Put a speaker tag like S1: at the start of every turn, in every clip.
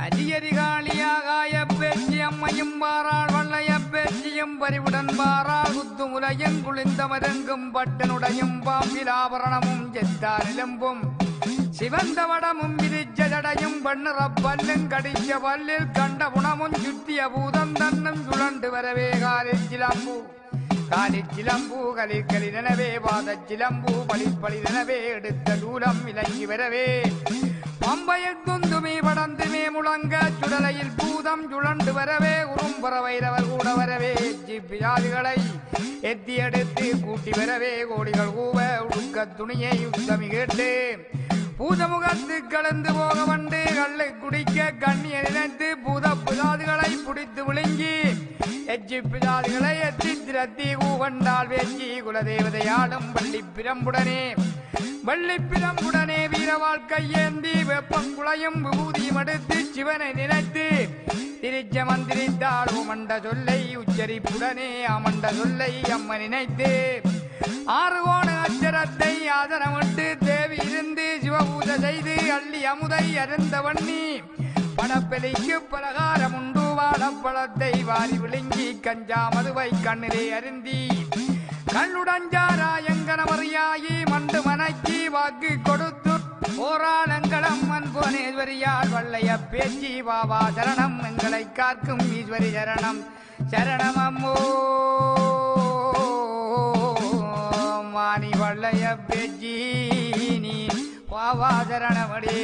S1: அரியரிகாளியாகாய பேச்சு அம்மையும் பாராள் வள்ளைய பேச்சியும் பரிவுடன் பாராள் குத்துமுலையும் குளிந்த மருங்கும் பட்டனுடையும் பாம்பிலாபரணமும் செத்தார் நிலம்பும் சிவந்த வடமும் விரிச்ச ஜடையும் பண்ணுற பல்லும் கடிச்ச பல்லில் கண்ட குணமும் சுத்திய பூதம் தன்னும் சுழண்டு வரவே காலில் சிலம்பு காலில் சிலம்பு கலிக்கலி நனவே பாதச் சிலம்பு பளிப்பளிதனவே எடுத்த தூரம் விளங்கி வரவே பம்பையில் துந்துமே படந்துமே முழங்க சுடலையில் பூதம் சுழண்டு வரவே உரும்புற வைரவர் கூட வரவே ஜிப்பியாதிகளை எத்தி எடுத்து கூட்டி வரவே கோடிகள் கூவ உடுக்க துணியை யுத்தமி கேட்டு பூதமுகத்து கலந்து போக வண்டு கள்ளை குடிக்க கண்ணிய நினைத்து பூத புதாதுகளை பிடித்து விழுங்கி எச்சி பிதாதுகளை எத்தி திரத்தி கூவண்டால் வேச்சி குலதேவதையாடும் பள்ளி பிரம்புடனே வள்ளி பிரம்புடனே வீர வாழ்க்கை ஏந்தி வெப்பம் குளையும் விபூதியும் எடுத்து சிவனை நினைத்து திரிச்ச மந்திரித்தாள் மண்ட சொல்லை உச்சரிப்புடனே அமண்ட சொல்லை அம்ம நினைத்து ஆறு கோண அச்சரத்தை ஆதரமிட்டு தேவி இருந்து சிவபூஜை செய்து அள்ளி அமுதை அருந்த வண்ணி படப்பெலிக்கு பலகாரம் உண்டு வாழப்பழத்தை வாரி விழுங்கி கஞ்சா மதுவை கண்ணிலே அருந்தி கண்ணுடஞ்சாராயங்கனமறியாயி மண்டு மனைக்கு வாக்கு கொடுத்து போராளங்களம் அன்புவனேஸ்வரியால் வள்ளைய பேச்சி பாபா சரணம் எங்களை காக்கும் ஈஸ்வரி சரணம் சரணம் அம்மோ மாணி வள்ளைய பேச்சி நீ பாவா சரணமடே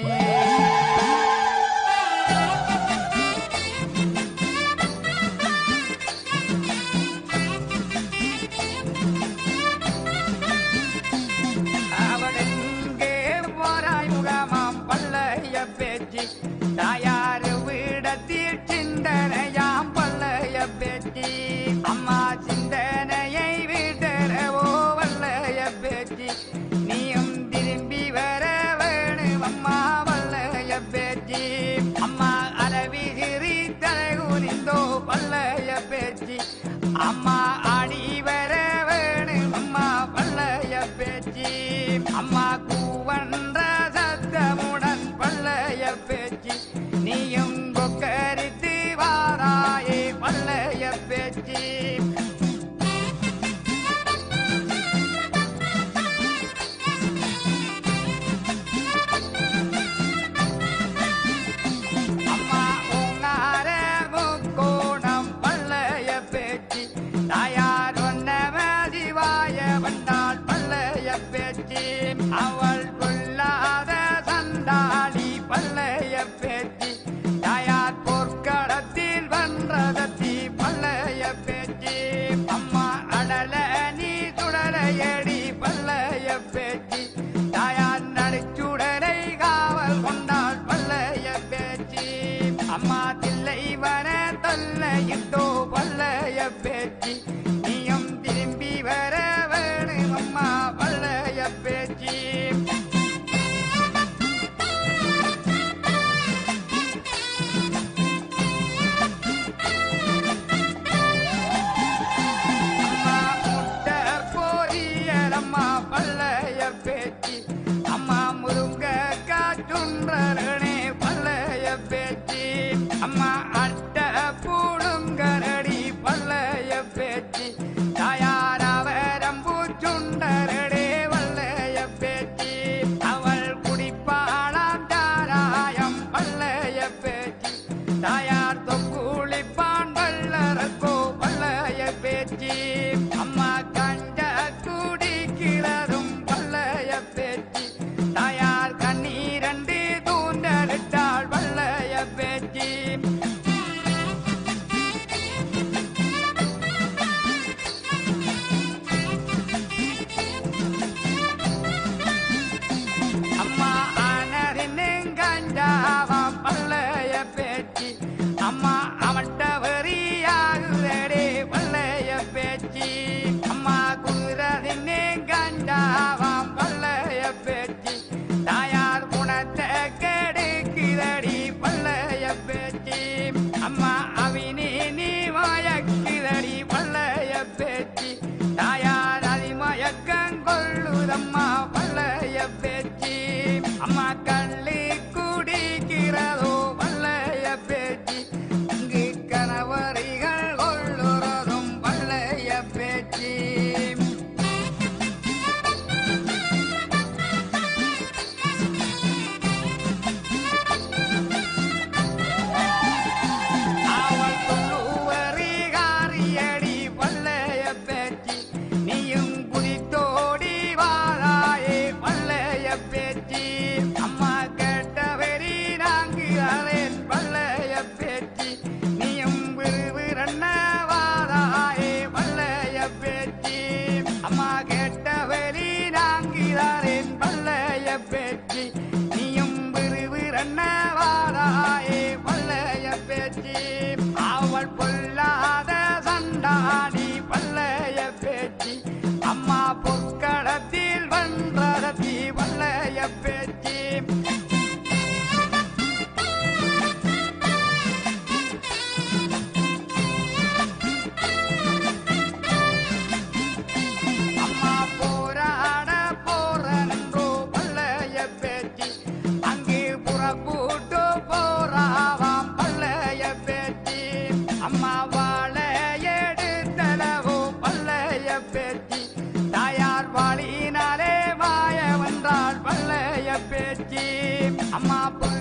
S1: அவளெங்கே போராய் முகமாம் பல்லைய பேச்சு தாயாரு வீடத்தில் சிந்தனையாம் பல்லைய பேச்சு அம்மா சிந்தனையை விடரவோ வல்லைய பேச்சு நீயும் திரும்பி வர வேணும் அம்மா வல்லைய பேச்சு அம்மா அளவி சிறி தலைகுனிந்தோ பல்லைய பேச்சு அம்மா ஆடி வர வேணும் அம்மா பல்லைய பேச்சு அம்மா கூவன்ற சத்தமுடன் பல்லைய பேச்சு நீயும் கொக்கரித்து வாராயே பல்லைய பேச்சு அம்மா உங்கார முக்கோணம் பல்லைய பேச்சு தாயார் ஒன்னம சிவாய வந்தாள் பல்லைய பேச்சு அவள் கொல்லாத சண்டாளி பல்லைய பேச்சு தாயார் பொற்களத்தில் வன்றதத்தி பல்லைய பேச்சு அம்மா அடல நீ சுடலையடி பல்லைய பேச்சு தாயார் நடுச்சுடலை காவல் கொண்டாள் பல்லைய பேச்சு அம்மா தில்லை வர தொல்லையிட்டோ பல்லைய பேச்சு நீயும் திரும்பி வர வேணும் அம்மா பல்லைய பேச்சு அம்மா முட்டை பொரியல் அம்மா பல்லைய பேச்சு அம்மா முருங்க காற்றுன்றே பல்லைய பேச்சு அம்மா அட்ட பூடுங்கரடி பல்லைய பேச்சு தாயாரவரம்பூ சுண்டரடே வல்லைய பேச்சு அவள் குடிப்பாளாம் தாராயம் பல்லைய பேச்சு தாயார் தொக்குளிப்பான் வல்லரக்கோ பல்லைய பேச்சு அம்மா கண்ட குடிக்கிறதும் பல்லைய பேச்சு தாயார் கண்ணீரண்டு தூண்டலிட்டாள் வல்லைய பேச்சு அம்மா ஆனரின்னுங்கஞ்சாவாம் பல்லைய பேச்சு அம்மா அவன்ட வெறியாகுதடே பல்லைய பேச்சு அம்மா குதிரதின்னு கஞ்சாவாம் பல்லைய பேச்சு தாயார் குணத்தை கெடுக்குதடி பல்லைய பேச்சு அம்மா அவினி நீ மயக்குதடி பல்லைய பேச்சு தாயார் அதிமயக்கம் கொள்ளுதம்மா பல்லைய பேச்சு அம்மா கள்ளி குடிக்கிறதோ பல்லைய பேச்சு நீயும் விறுவிறன்ன வாராயே பல்லைய பேச்சு அவள் பொல்லாத சண்டாடி பல்லைய பேச்சு அம்மா பொற்களத்தில் வென்றரத்தி பல்லைய பேச்சு அம்மா போராட போறன்றோ பல்லைய பேச்சு அங்கே புறப்பூட்டு போறாவாம் பல்லைய பேச்சு அம்மா வாழ எடுத்தளவோ பல்லைய பேச்சு தாயார் வாழினாலே மாய வந்தாள் பல்லைய பேச்சு அம்மா பொல்ல